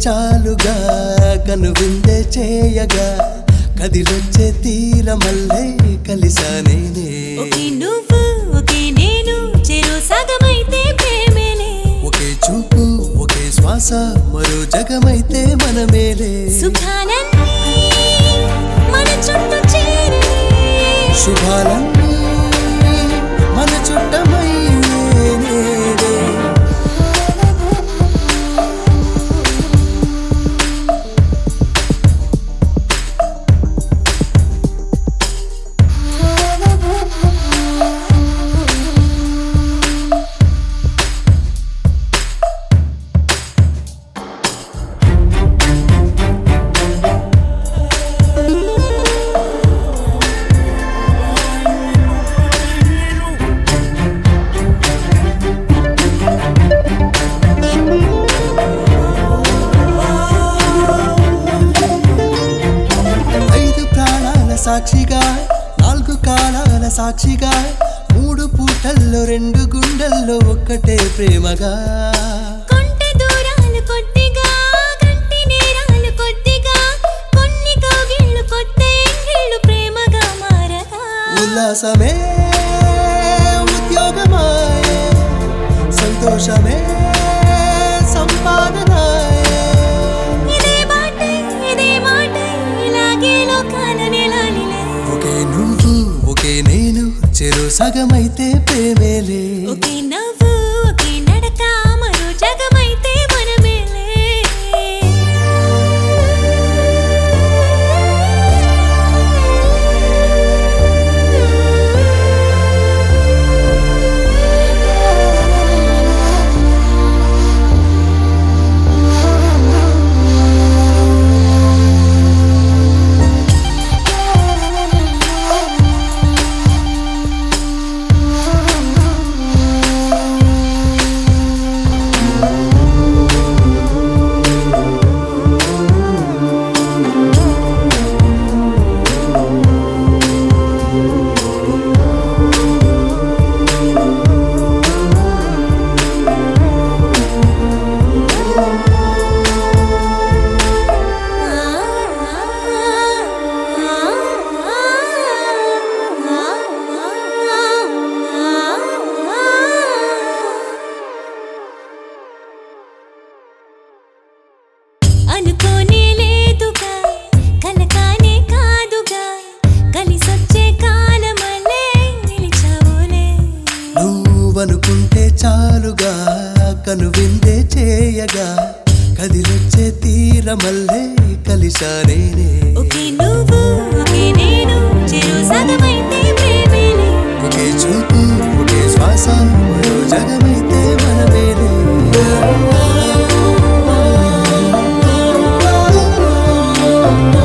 చాలుగా కనువిందే చేయగా కదిలొచ్చే తీరమల్లే కలిసానేనే ఒకే నువ్వు ఒకే నేను చెరో సగమైతే ప్రేమేలే ఒకే చూపు ఒకే శ్వాస మరో జగమైతే మనమేలే సుఖాలన్నీ మన చుట్టూ చేరే శుభాలన్నీ మన చుట్టమయ్యేనే ఐదు ప్రాణాల సాక్షిగా నాలుగు కాలాల సాక్షిగా మూడు పూటల్లో రెండు గుండెల్లో ఒక్కటే ప్రేమగా కొంటె దూరాలు కొద్దిగా గంటి నేరాలు కొద్దిగా కొన్ని కౌగిళ్ళు కొత్త ఎంగిళ్ళు ప్రేమగా మారగా ఉల్లాసమే ఉద్యోగమాయే సంతోషమే సంపాదనాయే ఇదే బాటే ఇదే మాటే ఇలాగే లోకాల నెలాలిలే ఒకే నువ్వు ఒకే నేను చెరు సగమైతే ప్రేమేలే ఒకే నవ్వు ఒకే నడక మరో జగమైతే మనమేలే అనుకోనే లేదుగా కలకానే కాదుగా కలిసొచ్చే కాలమలే నిలిచావులే నువ్వనుకుంటే చాలుగా కనువిందే చేయగా కదిలొచ్చే తీరమల్లే కలిసానేనే ఒకే నువ్వు ఒకే నేను చెరు సగమైతే ప్రేమేలే ఒకే చూపు ఒకే శ్వాస మరో జగమైతే మనమేలే